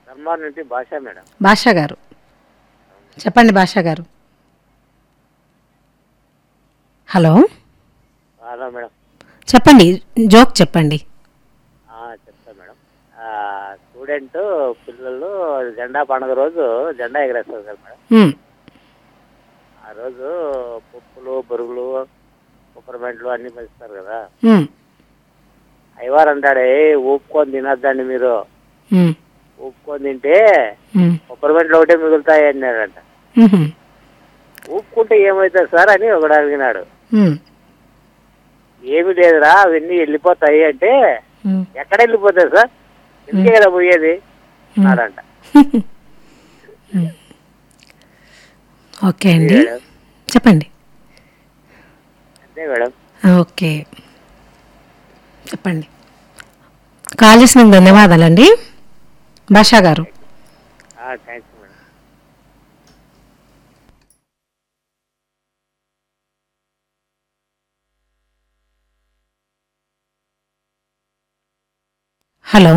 ధర్మార్ నుండి భాష మేడం భాషా గారు చెప్పండి భాషా గారు హలో హలో మేడం చెప్పండి జోక్ చెప్పండి ఆ, చెప్తా మేడం స్టూడెంట్ పిల్లలు జెండా పండుగ రోజు జెండా ఎగరేస్తారు కదా మేడం ఉమ్, ఆ రోజు పప్పులు బొరుగులు కుప్పరమెంట్లు అన్నీ పంచుతారు కదా ఉమ్, అయ్యవారు అంటాడే ఊపుకొని తినొద్దండి మీరు ఉమ్, ఊపుకొని తింటే ఉమ్, కుప్పరమెంట్లు ఒకటే మిగులుతాయి అన్నాడంట ఉహుం, ఊపుకుంటే ఏమవుతుంది సార్ అని ఒకడు అడిగినాడు ఉమ్, ఏమి లేదురా అవన్నీ వెళ్ళిపోతాయి అంటే ఉమ్, ఎక్కడ వెళ్ళిపోతాయి సార్ ఇంటికే కదా పోయేది అన్నాడంట ఓకే అండి మేడం. చెప్పండి అంతే మేడం ఓకే చెప్పండి కాల్ చేసినందుకు ధన్యవాదాలండి భాషా గారు థ్యాంక్స్ మేడం హలో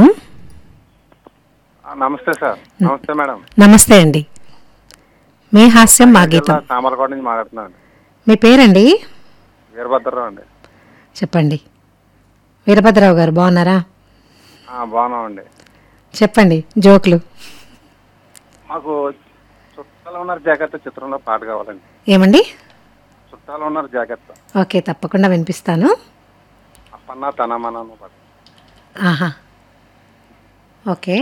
ఆ, నమస్తే సార్ నమస్తే మేడం నమస్తే అండి మీ హాస్యం మా గీతం జిల్లా సామర్లకోట నుంచి మాట్లాడుతున్నాను మీ పేరండి వీరభద్రరావు అండి చెప్పండి వీరభద్రరావు గారు బాగున్నారా ఆ, బాగున్నామండి చెప్పండి జోకులు మాకు చుట్టాలు ఉన్నారు జాగ్రత్త చిత్రంలో పాట కావాలండి ఏమండి చుట్టాలు ఉన్నారు జాగ్రత్త ఓకే తప్పకుండా వినిపిస్తాను అప్పన్న తన మన అన్న పాట ఆహా ఓకే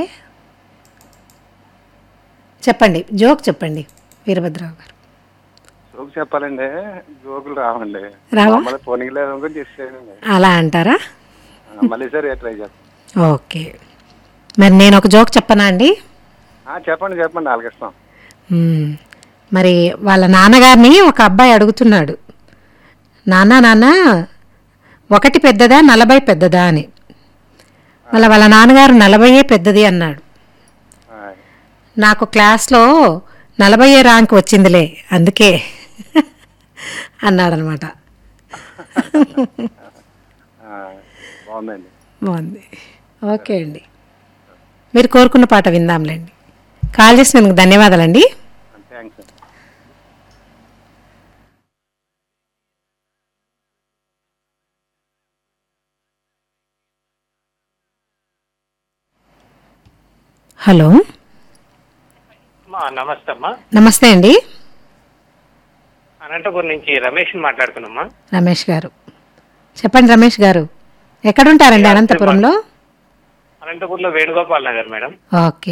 చెప్పండి జోక్ చెప్పండి వీరభద్రరావు గారు జోకు చెప్పాలండి జోకులు రావండి రావా? మళ్ళీ పోనీకి లేదు అనుకుని చేసేయండి అలా అంటారా మళ్ళీ సరే ట్రై చేస్తాం ఓకే మరి నేను ఒక జోక్ చెప్పనా అండి ఆ, చెప్పండి చెప్పండి ఆలకిస్తాం మ్మ్. మరి వాళ్ళ నాన్నగారిని ఒక అబ్బాయి అడుగుతున్నాడు నాన్న నాన్న ఒకటి పెద్దదా నలభై పెద్దదా అని మళ్ళీ వాళ్ళ నాన్నగారు నలభైయే పెద్దది అన్నాడు ఆ, నాకు క్లాస్లో నలభైయే ర్యాంక్ వచ్చిందిలే అందుకే అన్నాడనమాట ఆ, బాగుందండి బాగుంది ఓకే అండి మీరు కోరుకున్న పాట విందాంలేండి కాల్ చేసినందుకు ధన్యవాదాలండి థ్యాంక్స్ అండి హలో అమ్మా నమస్తే అమ్మా నమస్తే అండి అనంతపురం నుంచి రమేష్ మాట్లాడుతున్నామ్మా రమేష్ గారు చెప్పండి రమేష్ గారు ఎక్కడుంటారండి అనంతపురంలో అనంతపురంలో వేణుగోపాల్ నగర్ మేడం ఓకే